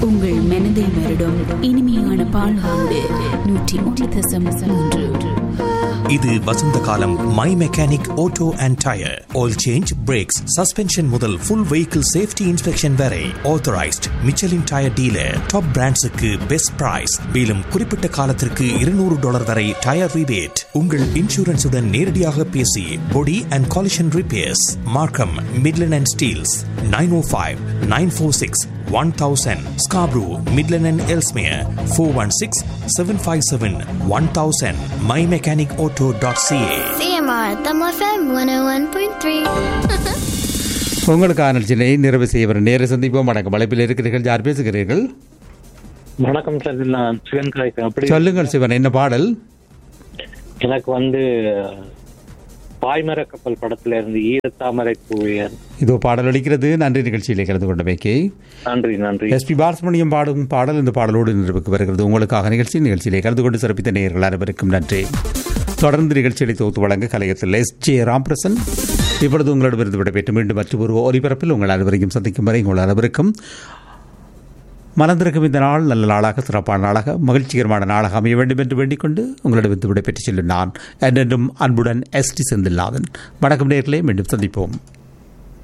உங்கள் மனதை வருடும் இனிமையான பால்வாண்டு நூற்றி மூன்று தசம் மூன்று இது வசந்த காலம் my mechanic auto and tyre oil change brakes suspension முதல் ஃபுல் வெஹிக்கிள் சேஃப்டி இன்ஸ்பெக்ஷன் வரை authorised Michelin tyre dealer top பிராண்ட்ஸுக்கு பெஸ்ட் பிரைஸ் மேலும் குறிப்பிட்ட காலத்திற்கு இருநூறு டாலர் வரை டயர் ரிபேட் உங்கள் இன்சூரன்ஸுடன் நேரடியாக பேசி body and collision repairs Markham Midland and Steeles nine O five nine four six one thousand Scarborough Midland and Ellesmere four one six seven five seven one thousand my mechanic auto dot CA CMR, Thumb FM 101.3. உங்களுக்கான நிகழ்ச்சியை நிறைவு செய்ய வரும் நேர சந்திப்போம் வணக்கம் அழைப்பில் இருக்கிறீர்கள் யார் பேசுகிறீர்கள் வணக்கம் சார் இது நான் சிவன் கலைக்கிறேன் அப்படி சொல்லுங்கள் சிவன் என்ன பாடல் எனக்கு வந்து பாய்மர கப்பல் படத்துல இருந்து ஈரத்தாமரை பூவியர் இதோ பாடல் அளிக்கிறது நன்றி நிகழ்ச்சியிலே கலந்து கொண்டமைக்கு நன்றி நன்றி எஸ்பி பாலசுமணியம் பாடும் பாடல் இந்த பாடலோடு நிறைவுக்கு வருகிறது உங்களுக்காக நிகழ்ச்சி நிகழ்ச்சியிலே கலந்து கொண்டு சிறப்பித்த நேயர்கள் அனைவருக்கும் நன்றி தொடர்ந்து நிகழ்ச்சிகளை தொகுத்து வழங்க கலையத்தில் எஸ் ஜே ராம்பிரசன் இப்பொழுது உங்களிடமிருந்து விடைபெற்று மீண்டும் மற்றொரு ஒலிபரப்பில் உங்கள் அனைவரையும் சந்திக்கும் வரை உங்கள் அனைவருக்கும் மலர்ந்திருக்கும் இந்த நாள் நல்ல நாளாக சிறப்பான நாளாக மகிழ்ச்சிகரமான நாளாக அமைய வேண்டும் என்று வேண்டிக் கொண்டு உங்களிடமிருந்து விடைபெற்று செல்லும் நான் என்றென்றும் அன்புடன் எஸ் டி செந்தில்நாதன் வணக்கம் நேர்களே மீண்டும் சந்திப்போம்